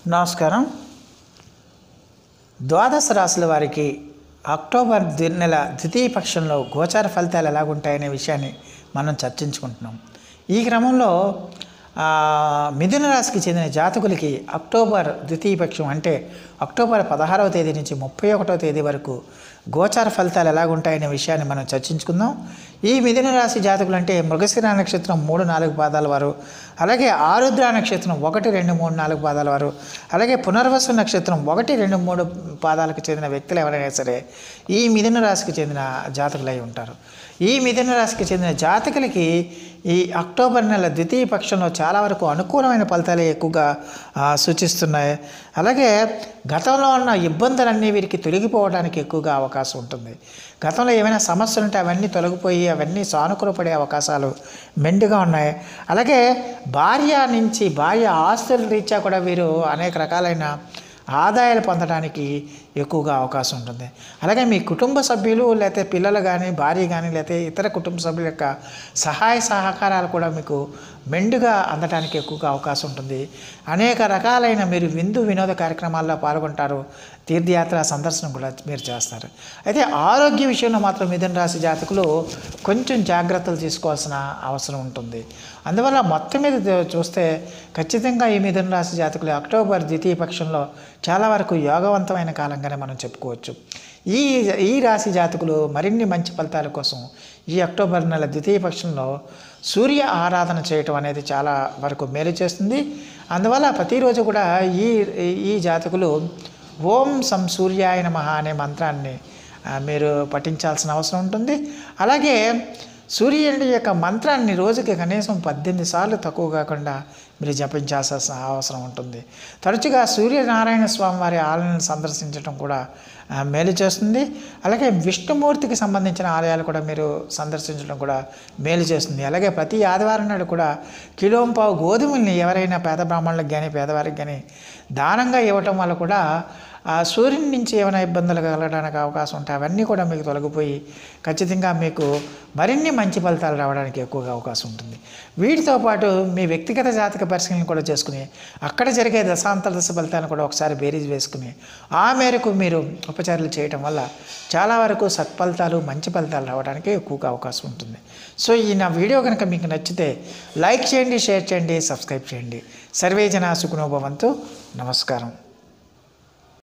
నమస్కారం ద్వాదశ రాశుల వారికి అక్టోబర్ ద్వి- నెల ద్వితీయ పక్షంలో గోచార ఫలితాలు ఎలాగుంటాయనే విషయాన్ని మనం చర్చించుకుంటున్నాం ఈ క్రమంలో ఆ, మిథున రాశికి చెందిన జాతకులకి అక్టోబర్ ద్వితీయ పక్షం అంటే అక్టోబర్ పదహారవ తేదీ నుంచి ముప్పై ఒకటవ తేదీ వరకు గోచార ఫలితాలు ఎలాగుంటాయనే విషయాన్ని మనం చర్చించుకుందాం ఈ మిథున రాశి జాతకులు అంటే మృగశిర నక్షత్రం మూడు నాలుగు పాదాల వారు అలాగే ఆరుద్ర నక్షత్రం ఒకటి రెండు మూడు నాలుగు పాదాల వారు అలాగే పునర్వసు నక్షత్రం ఒకటి రెండు మూడు పాదాలకు చెందిన వ్యక్తులు ఎవరైనా సరే ఈ మిథున రాశికి చెందిన జాతకులై ఉంటారు ఈ మిథున రాశికి చెందిన జాతకులకి ఈ అక్టోబర్ నెల ద్వితీయ పక్షంలో చాలా వరకు అనుకూలమైన ఫలితాలే ఎక్కువగా ఆ, సూచిస్తున్నాయి అలాగే గతంలో ఉన్న ఇబ్బందులన్నీ వీరికి తొలగిపోవడానికి ఎక్కువగా అవకాశం ఉంటుంది గతంలో ఏమైనా సమస్యలు ఉంటే అవన్నీ తొలగిపోయి అవన్నీ సానుకూలపడే అవకాశాలు మెండుగా ఉన్నాయి అలాగే భార్య నుంచి భార్య ఆస్తుల రీత్యా కూడా వీరు అనేక రకాలైన ఆదాయాలు పొందడానికి ఎక్కువగా అవకాశం ఉంటుంది అలాగే మీ కుటుంబ సభ్యులు లేకపోతే పిల్లలు కానీ భార్య కానీ లేకపోతే ఇతర కుటుంబ సభ్యుల యొక్క సహాయ సహకారాలు కూడా మీకు మెండుగా అందడానికి ఎక్కువగా అవకాశం ఉంటుంది అనేక రకాలైన మీరు విందు వినోద కార్యక్రమాల్లో పాల్గొంటారు తీర్థయాత్ర సందర్శనం కూడా మీరు చేస్తారు అయితే ఆరోగ్య విషయంలో మాత్రం మిథున రాశి జాతకులు కొంచెం జాగ్రత్తలు తీసుకోవాల్సిన అవసరం ఉంటుంది అందువల్ల మొత్తం మీద దే- చూస్తే ఖచ్చితంగా ఈ మిథున రాశి జాతకులు అక్టోబర్ ద్వితీయ పక్షంలో చాలా వరకు యోగవంతమైన కాలంగానే మనం చెప్పుకోవచ్చు ఈ ఈ రాశి జాతకులు మరిన్ని మంచి ఫలితాల కోసం ఈ అక్టోబర్ నెల ద్వితీయ పక్షంలో సూర్య ఆరాధన చేయటం అనేది చాలా వరకు మేలు చేస్తుంది అందువల్ల ప్రతిరోజు కూడా ఈ ఈ జాతకులు ఓం సం సూర్యాయ నమః అనే మంత్రాన్ని ఆ, మీరు పఠించాల్సిన అవసరం ఉంటుంది అలాగే సూర్యుడి యొక్క మంత్రాన్ని రోజుకి కనీసం పద్దెనిమిది సార్లు తక్కువ కాకుండా మీరు జపించాల్సిన అవసరం ఉంటుంది తరచుగా సూర్యనారాయణ స్వామి వారి ఆలయాలను సందర్శించడం కూడా ఆ, మేలు చేస్తుంది అలాగే విష్ణుమూర్తికి సంబంధించిన ఆలయాలు కూడా మీరు సందర్శించడం కూడా మేలు చేస్తుంది అలాగే ప్రతి ఆదివారం నాడు కూడా కిలోంపావు గోధుమల్ని ఎవరైనా పేద బ్రాహ్మణులకు కానీ పేదవారికి కానీ దానంగా ఇవ్వటం వల్ల కూడా ఆ సూర్యుని నుంచి ఏమైనా ఇబ్బందులు కలగడానికి అవకాశం ఉంటే అవన్నీ కూడా మీకు తొలగిపోయి ఖచ్చితంగా మీకు మరిన్ని మంచి ఫలితాలు రావడానికి ఎక్కువగా అవకాశం ఉంటుంది వీటితో పాటు మీ వ్యక్తిగత జాతక పరిశీలన కూడా చేసుకుని అక్కడ జరిగే దశాంతర దశ ఫలితాలను కూడా ఒకసారి బేరీజ్ వేసుకుని ఆ మేరకు మీరు ఉపచారాలు చేయటం వల్ల చాలా వరకు సత్ఫలితాలు మంచి ఫలితాలు రావడానికి ఎక్కువగా అవకాశం ఉంటుంది సో ఈ నా వీడియో కనుక మీకు నచ్చితే లైక్ చేయండి షేర్ చేయండి సబ్స్క్రైబ్ చేయండి సర్వే జనా సుఖనోభవంతు నమస్కారం